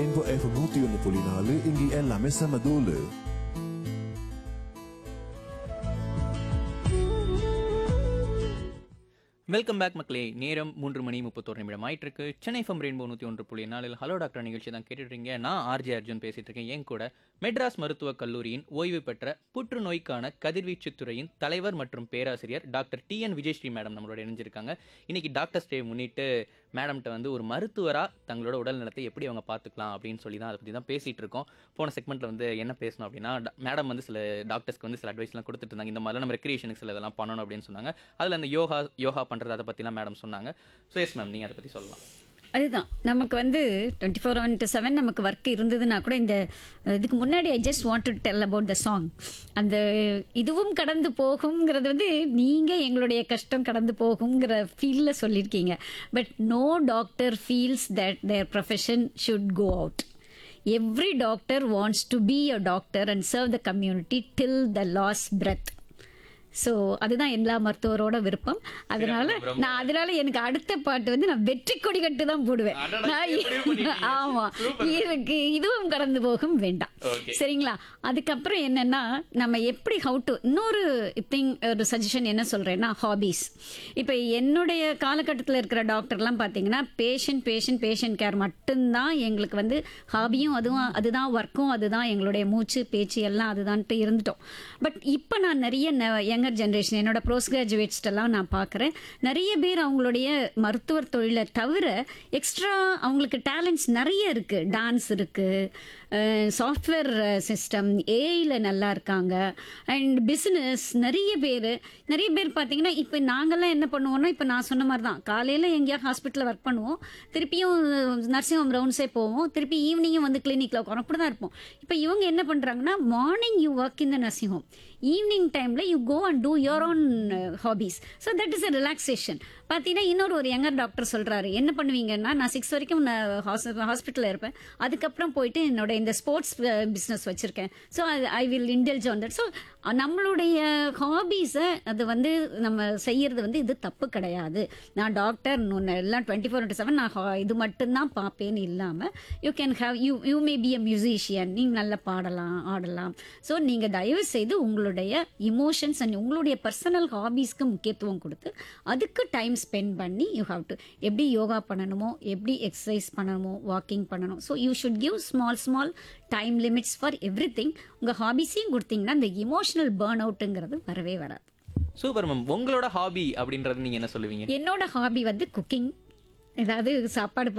Rainbow FM நூத்தி ஒன்று புள்ளி நாலு இங்கே எல்லாமே செம தூளு வெல்கம் பேக் மக்களே நேரம் மூன்று மணி முப்பத்தோரு நிமிடம் ஆயிட்டு இருக்கு சென்னை ஃபம் ரெயின்போ நூற்றி ஒன்று புள்ளி நாலில் ஹலோ டாக்டர் நிகழ்ச்சி தான் கேட்டுட்ருக்கீங்க நான் ஆர்ஜே அர்ஜுன் பேசிட்டு இருக்கேன் என் கூட மெட்ராஸ் மருத்துவக் கல்லூரியின் ஓய்வு பெற்ற புற்றுநோய்க்கான கதிர்வீச்சுத் துறையின் தலைவர் மற்றும் பேராசிரியர் doctor T N Vijayasri madam நம்மளோட இணைஞ்சிருக்காங்க இன்னைக்கு டாக்டர்ஸ் டே முன்னிட்டு மேடம்கிட்ட வந்து ஒரு மருத்துவராக தங்களோட உடல் நலத்தை எப்படி அவங்க பார்த்துக்கலாம் அப்படின்னு சொல்லி தான் அதை பற்றி தான் பேசிகிட்டு இருக்கோம் போன செக்மெண்ட்டில் வந்து என்ன பேசணும் அப்படின்னா மேடம் வந்து சில டாக்டர்ஸ்க்கு வந்து சில அட்வைஸ்லாம் கொடுத்துட்டு இருந்தாங்க இந்த மாதிரிலாம் நம்ம ரெக்ரியேஷனுக்கு சில இதெல்லாம் பண்ணணும் அப்படின்னு சொன்னாங்க அதில் அந்த யோகா யோகா பண்ணுறது அதை பற்றிலாம் மேடம் சொன்னாங்க ஸோ எஸ் மேம் நீங்கள் அதை பற்றி சொல்லலாம் அதுதான் நமக்கு வந்து twenty four into seven நமக்கு ஒர்க் இருந்ததுன்னா கூட இந்த இதுக்கு முன்னாடி I just want to tell about the song அந்த இதுவும் கடந்து போகுங்கிறது வந்து நீங்கள் எங்களுடைய கஷ்டம் கடந்து போகுங்கிற ஃபீலில் சொல்லியிருக்கீங்க but no doctor feels that their profession should go out every doctor wants to be a doctor and serve the community till the last breath so அதுதான் எல்லா மருத்துவரோட விருப்பம் அதனால நான் அதனால எனக்கு அடுத்த பாட்டு வந்து நான் வெற்றி கொடி கட்டு தான் போடுவேன் அடடா, நான் எப்படி பண்ணிட்டீங்க? ஆமா இதுக்கு இதுவும் கடந்து போகும் வேண்டாம் Okay. சரிங்களா அதுக்கப்புறம் என்னன்னா நம்ம எப்படி ஹவு டு இன்னொரு திங் ஒரு சஜஷன் என்ன சொல்றேன்னா ஹாபீஸ் இப்போ என்னுடைய காலகட்டத்தில் இருக்கிற டாக்டர்லாம் பார்த்தீங்கன்னா பேஷண்ட் பேஷண்ட் பேஷண்ட் கேர் மட்டும்தான் எங்களுக்கு வந்து ஹாபியும் அதுவும் அதுதான் ஒர்க்கும் அதுதான் எங்களுடைய மூச்சு பேச்சு எல்லாம் அதுதான்ட்டு இருந்துட்டோம் பட் இப்போ நான் நிறைய யங்கர் ஜென்ரேஷன் என்னோட போஸ்ட் கிராஜுவேட்ஸ்டெல்லாம் நான் பார்க்குறேன் நிறைய பேர் அவங்களுடைய மருத்துவர் தொழிலை தவிர எக்ஸ்ட்ரா அவங்களுக்கு டேலண்ட்ஸ் நிறைய இருக்குது டான்ஸ் இருக்குது சாஃப்ட்வேர் சிஸ்டம் ஏஐயில் நல்லா இருக்காங்க அண்ட் பிஸ்னஸ் நிறைய பேர் நிறைய பேர் பார்த்தீங்கன்னா இப்போ நாங்கள்லாம் என்ன பண்ணுவோம்னா இப்போ நான் சொன்ன மாதிரி தான் காலையில் எங்கேயா ஹாஸ்பிட்டலில் ஒர்க் பண்ணுவோம் திருப்பியும் நர்சிங் ஹோம் ரவுண்ட்ஸே போவோம் திருப்பி ஈவினிங்கும் வந்து கிளினிக்கில் உட்காரோம் அப்படி தான் இருப்போம் இப்போ இவங்க என்ன பண்ணுறாங்கன்னா morning you work in the nursing home evening டைமில் you go and do your own hobbies so that is a relaxation பார்த்தீங்கன்னா இன்னொரு ஒரு யங்கர் டாக்டர் சொல்கிறாரு என்ன பண்ணுவீங்கன்னா நான் சிக்ஸ் வரைக்கும் நான் ஹாஸ்பிட்டலில் இருப்பேன் அதுக்கப்புறம் போயிட்டு என்னோட இந்த ஸ்போர்ட்ஸ் பிஸ்னஸ் வச்சுருக்கேன் so I will indulge on that so நம்மளுடைய ஹாபீஸை அது வந்து நம்ம செய்யறது வந்து இது தப்பு கிடையாது நான் டாக்டர் எல்லாம் டுவெண்ட்டி ஃபோர் இன்ட்டு செவன் நான் ho- இது மட்டும்தான் பார்ப்பேன்னு இல்லாமல் you can have you you may be a musician நீங்கள் நல்லா பாடலாம் ஆடலாம் ஸோ நீங்கள் தயவு செய்து உங்களுடைய இமோஷன்ஸ் அண்ட் உங்களுடைய பர்சனல் ஹாபீஸ்க்கு முக்கியத்துவம் கொடுத்து அதுக்கு டைம் ஸ்பெண்ட் பண்ணி யூ ஹாவ் டு எப்படி யோகா பண்ணணுமோ எப்படி எக்ஸசைஸ் பண்ணணுமோ வாக்கிங் பண்ணணும் so you should give small small time limits for everything உங்கள் ஹாபீஸையும் கொடுத்தீங்கன்னா இந்த இமோஷனல் பேர்ன் அவுட்டுங்கிறது வரவே வராது சூப்பர் மேம் உங்களோட ஹாபி அப்படின்றது நீங்கள் என்ன சொல்லுவீங்க என்னோட ஹாபி வந்து குக்கிங் ஏதாவது சாப்பாடு